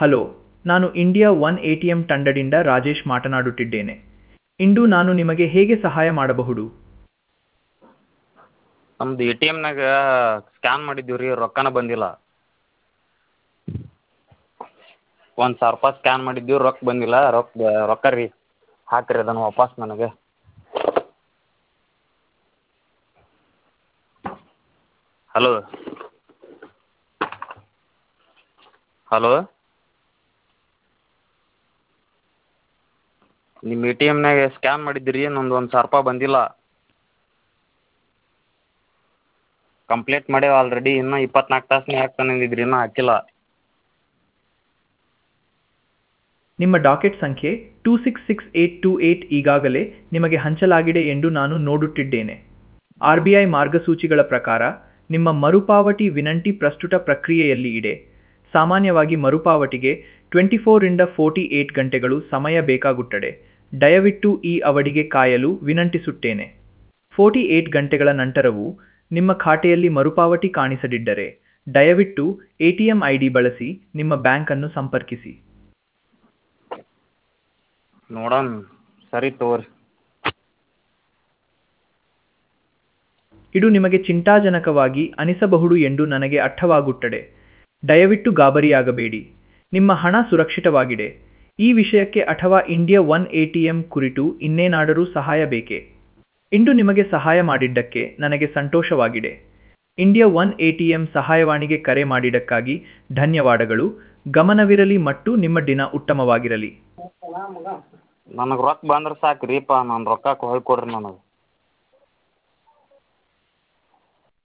hello ನಾನು India one A T M ತಂಡದಿಂದ ರಾಜೇಶ್ ಮಾತನಾಡುತ್ತಿದ್ದೇನೆ ಇಂದು ನಾನು ನಿಮಗೆ ಹೇಗೆ ಸಹಾಯ ಮಾಡಬಹುದು ನಮ್ದು ಎ ಟಿ ಎಮ್ನಾಗ ಸ್ಕ್ಯಾನ್ ಮಾಡಿದ್ದೀವಿ ರೀ ರೊಕ್ಕನೇ ಬಂದಿಲ್ಲ ಒಂದು ಸಾವಿರ ರೂಪಾಯಿ ಸ್ಕ್ಯಾನ್ ಮಾಡಿದ್ದೀವಿ ರೊಕ್ಕ ಬಂದಿಲ್ಲ ರೊಕ್ಕ ರೊಕ್ಕ ರೀ ಹಾಕಿರಿ ಅದನ್ನು ವಾಪಸ್ ನನಗೆ ಹಲೋ ಹಲೋ ನಿಮ್ಮ ಎ ಟಿ ಎಮ್ನಾಗ ಸ್ಕ್ಯಾನ್ ಮಾಡಿದ್ದೆ ರೀ ನಂದು ಒಂದು ಸಾವಿರ ರೂಪಾಯಿ ಬಂದಿಲ್ಲ ಕಂಪ್ಲೇಂಟ್ ಮಾಡೇವಿ ಆಲ್ರೆಡಿ ಇನ್ನೂ ಇಪ್ಪತ್ನಾಲ್ಕು ತಾಸ್ನ್ಯಾಗ ಹಾಕ್ತೇನೆ ಅಂದಿದ್ರಿ ಇನ್ನೂ ಹಾಕಿಲ್ಲ ನಿಮ್ಮ ಡಾಕೆಟ್ ಸಂಖ್ಯೆ two six six eight two eight ಈಗಾಗಲೇ ನಿಮಗೆ ಹಂಚಲಾಗಿದೆ ಎಂದು ನಾನು ನೋಡುತ್ತಿದ್ದೇನೆ ಆರ್ ಬಿ ಐ ಮಾರ್ಗಸೂಚಿಗಳ ಪ್ರಕಾರ ನಿಮ್ಮ ಮರುಪಾವತಿ ವಿನಂತಿ ಪ್ರಸ್ತುತ ಪ್ರಕ್ರಿಯೆಯಲ್ಲಿ ಇದೆ ಸಾಮಾನ್ಯವಾಗಿ ಮರುಪಾವತಿಗೆ ಟ್ವೆಂಟಿ ಫೋರಿಂದ ಫೋರ್ಟಿ ಏಟ್ ಗಂಟೆಗಳು ಸಮಯ ಬೇಕಾಗುತ್ತದೆ ದಯವಿಟ್ಟು ಈ ಅವಧಿಗೆ ಕಾಯಲು ವಿನಂತಿಸುತ್ತೇನೆ ಫೋರ್ಟಿ ಏಟ್ ಗಂಟೆಗಳ ನಂತರವೂ ನಿಮ್ಮ ಖಾತೆಯಲ್ಲಿ ಮರುಪಾವತಿ ಕಾಣಿಸದಿದ್ದರೆ ದಯವಿಟ್ಟು A T M I D ಬಳಸಿ ನಿಮ್ಮ ಬ್ಯಾಂಕನ್ನು ಸಂಪರ್ಕಿಸಿ ನೋಡೋಣ ಸರಿ ತಗೋರಿ ಇದು ನಿಮಗೆ ಚಿಂತಾಜನಕವಾಗಿ ಅನಿಸಬಹುದು ಎಂದು ನನಗೆ ಅರ್ಥವಾಗುತ್ತದೆ ದಯವಿಟ್ಟು ಗಾಬರಿಯಾಗಬೇಡಿ ನಿಮ್ಮ ಹಣ ಸುರಕ್ಷಿತವಾಗಿದೆ ಈ ವಿಷಯಕ್ಕೆ ಅಥವಾ India one A T M ಕುರಿತು ಇನ್ನೇನಾದರೂ ಸಹಾಯ ಬೇಕೇ ಇಂದು ನಿಮಗೆ ಸಹಾಯ ಮಾಡಿದ್ದಕ್ಕೆ ನನಗೆ ಸಂತೋಷವಾಗಿದೆ India one A T M ಸಹಾಯವಾಣಿಗೆ ಕರೆ ಮಾಡಿದ್ದಕ್ಕಾಗಿ ಧನ್ಯವಾದಗಳು ಗಮನವಿರಲಿ ಮತ್ತು ನಿಮ್ಮ ದಿನ ಉತ್ತಮವಾಗಿರಲಿ ನನಗೆ ರೊಕ್ಕ ಬಂದ್ರೆ ಸಾಕು ರೀಪ್ಪ ನನ್ನ ರೊಕ್ಕ ಹೊಳ್ಕೊಡ್ರಿ ನನಗೆ